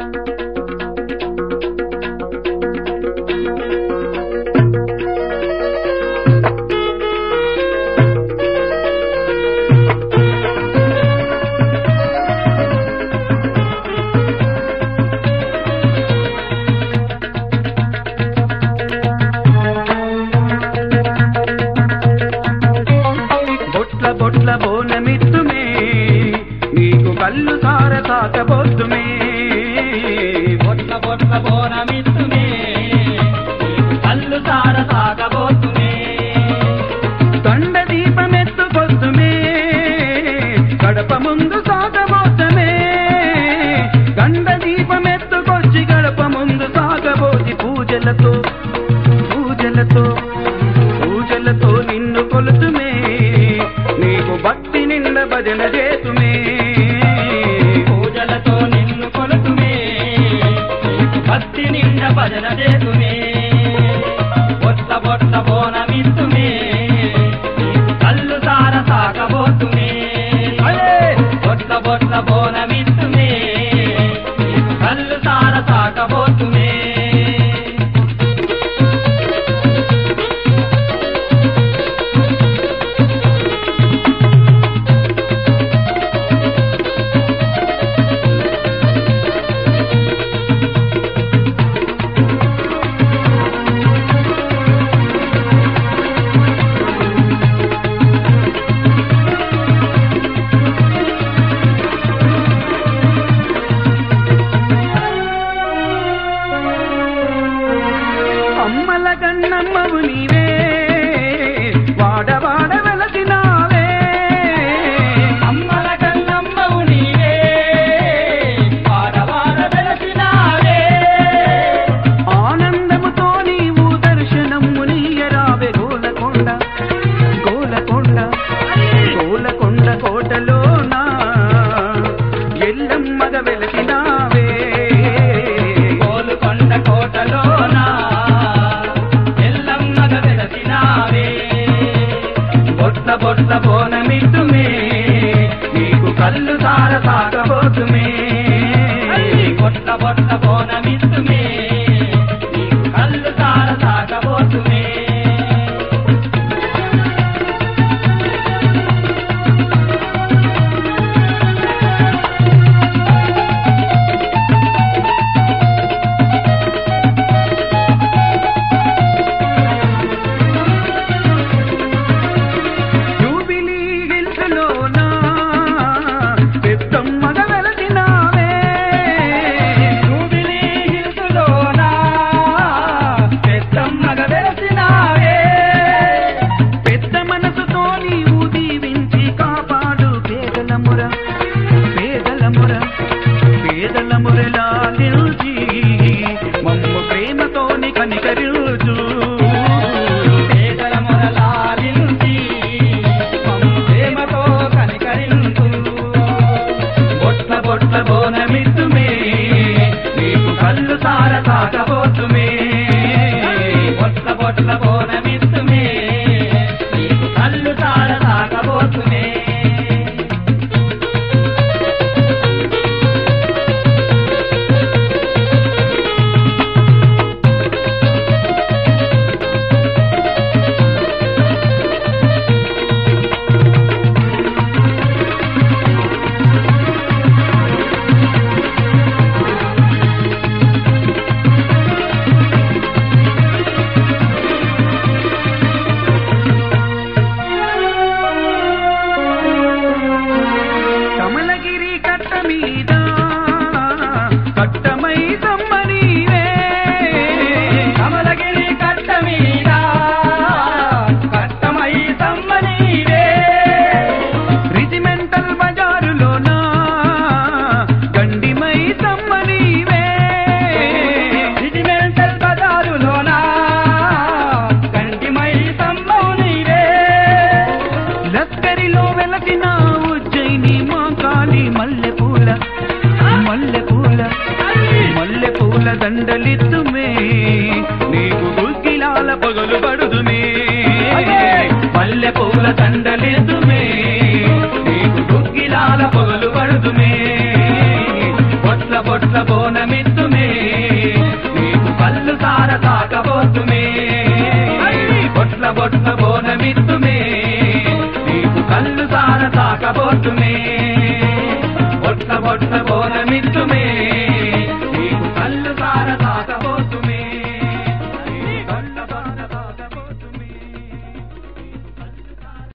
బొట్ల బొట్ల బోనమిత్తుమే నీకు కళ్ళు సార సాకబోతుమే బొట్ల బొట్ల బోనమిత్తుమే నీకు కళ్ళు సార సాగబోతుమే దండ దీపమెత్తుకొద్దుమే గడప ముందు సాగబోతమే గండ దీపమెత్తుకొచ్చి గడప ముందు సాగబోతి పూజలతో పూజలతో పూజలతో నిన్ను కొలుతుమే నీకు భక్తి నిండ భజన చేతుమే పూజలతో నిన్ను కొలుతుమే నీకు భక్తి నిండ భజన చేతుమే బొట్ల బొట్ల బోనమిత్తుమే నీకు కళ్ళు సార సాగబోతుమే బొట్ల బొట్ల బోనమిత్తుమే నీకు కళ్ళు సార సాగబోతుమే అమ్మల కన్నమ్మవు నీవే వాడవాడ వెలసినావే అమ్మల కన్నమ్మవు నీవే వాడవాడ వెలసినావే ఆనందముతో నీవు దర్శనము నీయరావే గోలకొండ గోలకొండ గోలకొండ కోటలోన ఎల్లమ్మగ వెలసినావే కోలుకొండ కోటలోన ఎల్లమ్మగ వెలసినావే బొట్ల బొట్ల బోనమిట్టుమే నీకు కళ్ళు సార సాగబోతుమే బొట్ల బొట్ల బోనమిత్తుమే నీకు కళ్ళు సార సాగబోతుమే జూబిలీ హిల్స్లోన పెద్దమ్మగ వెలసినావే జూబిలీ హిల్సులోన పెద్దమ్మగ వెలసినావే పెద్ద మనసుతో నీవు దీవించి కాపాడు పేదల ముర పేదల ముర పేదల మురలా నిలిచి మమ్ము ప్రేమతోని కనికరించు పేదల మొరలాలించి మమ్ము ప్రేమతో కనికరించు బొట్ల బొట్ల బోనమిత్తుమే నీకు కళ్ళు సార సాగబోతుమే బొట్ల బొట్ల బోనమిత్తుమే నీకు కళ్ళు సార సాగబోతుమే కమలగిరి కట్ట మీద కట్టమై సమ్మనీవే కమలగిరి కట్ట మీద కట్టమై సమ్మనీవే రిజిమెంటల్ బజారులోన గండిమై సమ్మనీవే రిజిమెంటల్ బజారులోన కంటిమై సమ్మనీవే లస్కరిలో వెలసిన ఉజ్జయిని మా కాళీ మల్లెపూల మల్లెపూల మల్లెపూల దండలిద్దుమే నీకు గుగ్గిలాల పగలు పడుదుమే మల్లెపూల దండలిద్దుమే నీకు గుగ్గిలాల పగలు పడుదుమే బొట్ల బొట్ల బో బోనమిత్తుమే నీకు కళ్ళు సార తాకబోతుమే బొట్ల బొట్ల బోనమిత్తుమే నీకు కళ్ళు సార తాకబోతుమే బొట్ల బొట్ల బోన